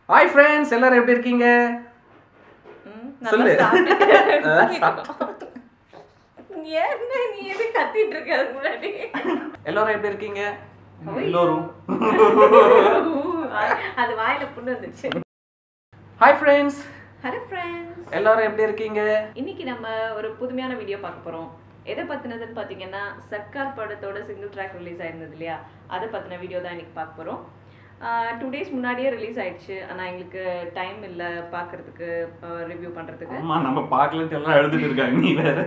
Hi friends எல்லாரும் எப்படி இருக்கீங்க ம், சொல்லு. நல்லா சாப்பிட்டுட்டு நல்லா தூங்கிட்டு என்ன நீ எது கத்திட்டு இருக்க அதுக்கு முன்னாடி எல்லாரும் எப்படி இருக்கீங்க எல்லோரும் அது வாயில புண்ணு வந்துச்சு ஹாய் ஃப்ரெண்ட்ஸ் ஹலோ ஃப்ரெண்ட்ஸ் எல்லாரும் எப்படி இருக்கீங்க இன்னைக்கு நம்ம ஒரு புதுமையான வீடியோ பார்க்க போறோம் எதை பத்தினதுன்னு பாத்தீங்கன்னா சர்க்கார் படத்தோட சிங்கிள் ட்ராக் ரிலீஸ் ஆயிருந்தது இல்லையா அதை பத்தின வீடியோ தான் இன்னைக்கு பார்க்க போறோம் டூ டேஸ் முன்னாடியே ரிலீஸ் ஆயிடுச்சு ஆனா எங்களுக்கு டைம் இல்லை பார்க்கறதுக்கு ரிவ்யூ பண்றதுக்கு அம்மா நம்ம பார்க்கலன்ட்டு எல்லாம் எழுதிட்டு இருக்காங்க நீ வேற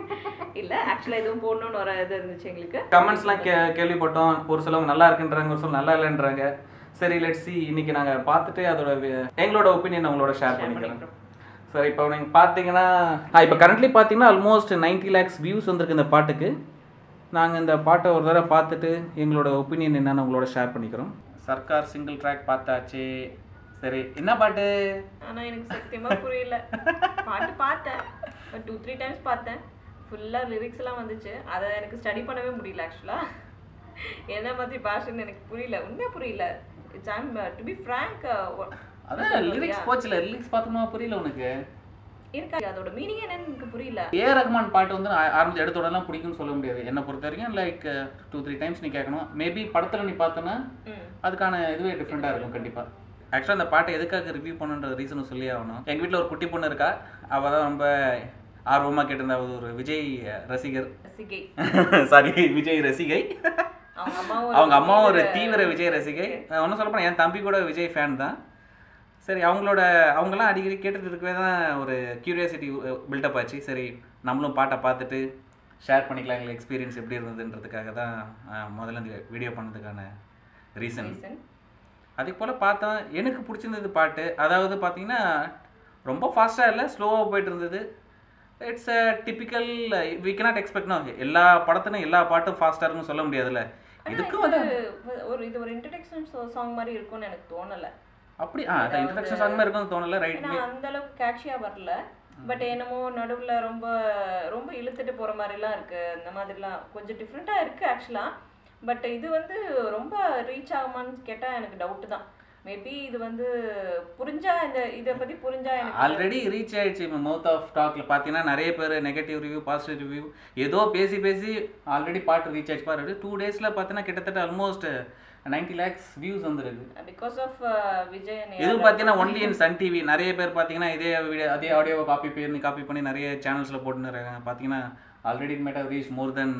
இல்ல ஆக்சுவலா எதுவும் போடணும்னு ஒரு இது இருந்துச்சு எங்களுக்கு கமெண்ட்ஸ்லாம் கே கேள்விப்பட்டோம் ஒரு சிலவங்க நல்லா இருக்குன்றாங்க ஒரு சில நல்லா இல்லைன்றாங்க சரி லெட் சி இன்னைக்கு நாங்க பார்த்துட்டு அதோட வி- எங்களோட ஒப்பீனியன் உங்களோட ஷேர் பண்ணிக்கிறோம் பண்ணிக்கிறோம். சார் இப்போ நீங்கள் பார்த்தீங்கன்னா இப்போ கரண்ட்லி பார்த்தீங்கன்னா ஆல்மோஸ்ட் 90 லேக்ஸ் வியூஸ் வந்திருக்கு இந்த பாட்டுக்கு நாங்கள் இந்த பாட்டை ஒரு தடவை பார்த்துட்டு எங்களோட ஒப்பீனியன் என்னன்னு உங்களோட ஷேர் பண்ணிக்கிறோம் சர்க்கார் சிங்கிள் ட்ராக் பார்த்தாச்சு சரி என்ன பாட்டு ஆனா எனக்கு சத்தியமா புரியல பாட்டு பார்த்தேன் டூ த்ரீ டைம்ஸ் பார்த்தேன் ஃபுல்லா லிரிக்ஸ் எல்லாம் வந்துச்சு அதை எனக்கு ஸ்டடி பண்ணவே முடியல ஆக்சுவலா என்ன மாதிரி பாஷன்னு எனக்கு புரியல உண்மையா புரியல it's I'm to be frank அதான் லிரிக்ஸ் போச்சுல லிரிக்ஸ் பார்த்தோம்னா புரியல உனக்கு இருக்கா அதோட மீனிங் என்னன்னு எனக்கு புரியல ஏ ரஹ்மான் பாட்டு வந்து ஆ- ஆரம்பிச்ச எடுத்த உடனே பிடிக்கும்னு சொல்ல முடியாது என்னை பொறுத்த வரைக்கும் லைக் டூ த்ரீ டைம்ஸ் நீ கேட்கணும் மேபி படத்தில் நீ பார்த்தோன்னா ம் அதுக்கான இதுவே டிஃப்ரெண்ட்டாக இருக்கும் கண்டிப்பாக ஆக்சுவலாக அந்த பாட்டை எதுக்காக ரிவ்யூ பண்ணுன்ற ரீசனும் சொல்லி ஆகணும் எங்கள் வீட்டில் ஒரு குட்டி பொண்ணு இருக்கா அவள் தான் ரொம்ப ஆர்வமாக கேட்டிருந்தா அவ ஒரு விஜய் ரசிகர் சிகை சாரி விஜய் ரசிகை அவங்க அம்மாவும் அவங்க அம்மாவும் ஒரு தீவிர விஜய் ரசிகை ஒன்றும் சொல்ல என் தம்பி கூட விஜய் ஃபேன் தான் சரி அவங்களோட அவங்கெல்லாம் அடிக்கடி கேட்டுட்டு இருக்கவே தான் ஒரு கியூரியாசிட்டி பில்டப் ஆச்சு சரி நம்மளும் பாட்டை பார்த்துட்டு ஷேர் பண்ணிக்கலாம் எங்களுக்கு எக்ஸ்பீரியன்ஸ் எப்படி இருந்ததுன்றதுக்காக தான் அஹ், முதல்ல இந்த வீடியோ பண்ணதுக்கான ரீசன் ரீசன் அதே போல் பார்த்தோம் எனக்கு பிடிச்சிருந்தது பாட்டு அதாவது பார்த்தீங்கன்னா ரொம்ப ஃபாஸ்ட்டாக இல்லை ஸ்லோவாக போயிட்டு இருந்தது it's a typical we cannot expect no எல்லா படத்துலையும் எல்லா பாட்டும் ஃபாஸ்ட்டாக இருக்குன்னு சொல்ல முடியாதுல்ல இதுக்கும் வந்து ஒரு இது ஒரு இன்ட்ரடக்ஷன் சாங் மாதிரி இருக்கும்னு எனக்கு தோணல அப்படி ஆ அந்த இன்ட்ரடக்ஷன் சாங் மாதிரி இருக்கும்னு தோணல ரைட் ஏன்னா அந்த அளவுக்கு கேட்சியா வரல பட் என்னமோ நடுவுல ரொம்ப ரொம்ப இழுத்துட்டு போற மாதிரிலாம் இருக்கு அந்த மாதிரிலாம் கொஞ்சம் டிஃப்ரெண்டா இருக்கு ஆக்சுவலா பட் இது வந்து ரொம்ப ரீச் ஆகுமான்னு கேட்டா எனக்கு டவுட் தான் மேபி இது வந்து புரிஞ்சா இந்த இதை பத்தி புரிஞ்சா எனக்கு ஆல்ரெடி ரீச் ஆயிடுச்சு இப்போ மவுத் ஆஃப் டாக்ல பார்த்தீங்கன்னா நிறைய பேர் நெகட்டிவ் ரிவ்யூ பாசிட்டிவ் ரிவ்யூ ஏதோ பேசி பேசி ஆல்ரெடி பாட்டு ரீச் ஆயிடுச்சு பாரு டூ டேஸில் பார்த்தீங்கன்னா கிட்டத்தட்ட ஆல்மோஸ்ட் 90 லேக்ஸ் வியூஸ் வந்துருக்கு பிகாஸ் ஆஃப் விஜய் and இது பார்த்தீங்கன்னா ஒன்லி இன் சன் டிவி நிறைய பேர் பார்த்தீங்கன்னா இதே வீடியோ அதே ஆடியோவை காப்பி பண்ணி காப்பி பண்ணி நிறைய சேனல்ஸில் போட்டுன்னு இருக்காங்க பார்த்தீங்கன்னா already made reach more then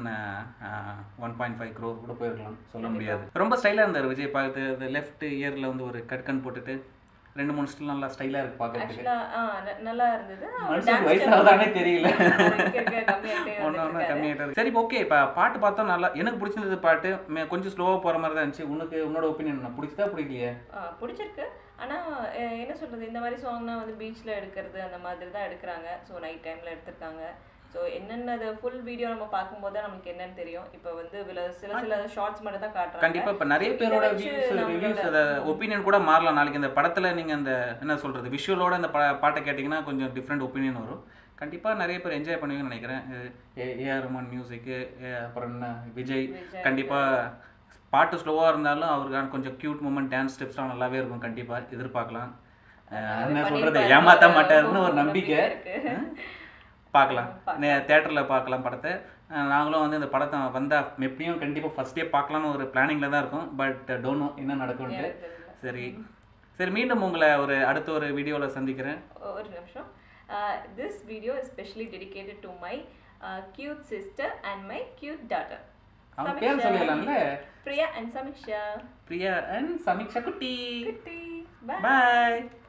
one point five crore கூட போயிருக்கலாம் சொல்ல முடியாது ரொம்ப ஸ்டைலாக இருந்தார் விஜய் பார்த்து லெஃப்ட் இயரில் வந்து ஒரு கட்கன் போட்டுட்டு ரெண்டு மூணு ஸ்டில் நல்லா ஸ்டைலாக இருக்கு பார்க்கறதுக்கு ஆக்சுவலா நல்லா இருந்தது மனுஷனுக்கு வயசாகுதானே தெரியல கம்மியாயிட்டே ஒன்று ஒன்று கம்மியாகிட்டு இருக்கு. சரி ஓகே இப்போ பாட்டு பார்த்தோம் நல்லா எனக்கு பிடிச்சிருந்தது பாட்டு மே- கொஞ்சம் ஸ்லோவாக போகிற மாதிரி தான் இருந்துச்சு உனக்கு உன்னோட ஒப்பீனியன் என்ன பிடிச்சதா பிடிக்கலையே ஆ, பிடிச்சிருக்கு ஆனா அஹ், என்ன சொல்றது இந்த மாதிரி சாங்னா வந்து பீச்ல எடுக்கிறது அந்த மாதிரி தான் எடுக்கிறாங்க ஸோ நைட் டைம்ல எடுத்திருக்காங்க ஸோ என்னென்ன ஃபுல் வீடியோ நம்ம பார்க்கும்போது தான் நமக்கு என்னன்னு தெரியும் இப்போ வந்து வில சில சில ஷார்ட்ஸ் மட்டும் தான் காட்டுறாங்க கண்டிப்பா இப்ப நிறைய பேரோட இதை வச்சு வியூஸ் நம்மளோட- ரிவ்யூஸ் அத ஒப்பீனியன் கூட மாறலாம் நாளைக்கு இந்த படத்துல நீங்க அந்த என்ன சொல்றது விஷுவலோட அந்த பா- பாட்டை கேட்டிங்கன்னா கொஞ்சம் டிஃப்ரெண்ட் ஒப்பீனியன் வரும் கண்டிப்பா நிறைய பேர் என்ஜாய் பண்ணுவீங்கன்னு நினைக்கிறேன் ஏஆர் ரஹ்மான் மியூசிக்கு அப்புறம் என்ன விஜய் விஜய் கண்டிப்பா பாட்டு ஸ்லோவா இருந்தாலும் அவருக்கான கொஞ்சம் கியூட் மூமெண்ட் டான்ஸ் ஸ்டெப்ஸ்லாம் நல்லாவே இருக்கும் கண்டிப்பா எதிர்பார்க்கலாம் அஹ் என்ன சொல்றது பண்ணிருப்பாரு. ஏமாத்த மாட்டாருன்னு ஒரு நம்பிக்கை இருக்கு. அஹ் பார்க்கலாம் தேட்டரில் பார்க்கலாம் படத்தை அஹ் நாங்களும் வந்து இந்த படத்தை வந்தால் எப்படியும் கண்டிப்பாக ஃபஸ்ட் டே பார்க்கலாம்னு ஒரு பிளானிங்கில் தான் இருக்கும் பட் டோன்ட் நோ என்ன நடக்கும்ட்டு எனக்கு தெரியல. சரி சரி மீண்டும் உங்களை ஒரு அடுத்த ஒரு வீடியோவில் சந்திக்கிறேன் ஒரு நிமிஷம் this video is specially dedicated to my uh, cute sister and my cute daughter அவன் பேர் சொல்லிடலாம்ல பிரியா and சமிக்ஷா பிரியா அண்ட் சமீக்ஷா குட்டி குட்டி bye பாய்